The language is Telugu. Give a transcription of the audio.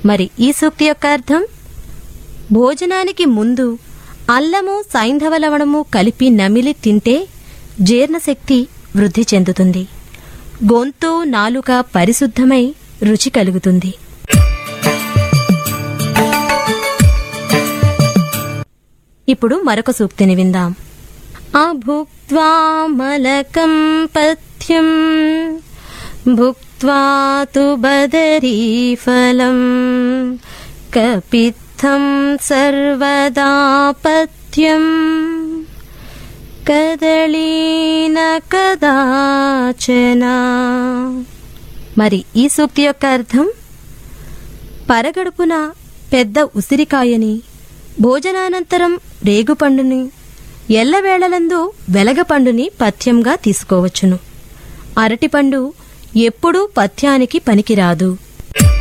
మరి ఈ సూక్తి యొక్క అర్థం భోజనానికి ముందు అల్లము సైంధవ లవణము కలిపి నమిలి తింటే జీర్ణశక్తి వృద్ధి చెందుతుంది గొంతు నాలుక పరిశుద్ధమై రుచి కలుగుతుంది ఇప్పుడు మరొక సూక్తిని విందాం అభుక్త్వా మలకం పథ్యం భుక్త్వా తు బదరీఫలం కపిత్థం సర్వదా పథ్యం కదళీన కదాచన మరి ఈ సూక్తి యొక్క అర్థం పరగడుపున పెద్ద ఉసిరికాయని భోజనానంతరం రేగుపండుని ఎల్లవేళలందు వెలగపండుని పథ్యంగా తీసుకోవచ్చును అరటిపండు ఎప్పుడూ పథ్యానికి పనికిరాదు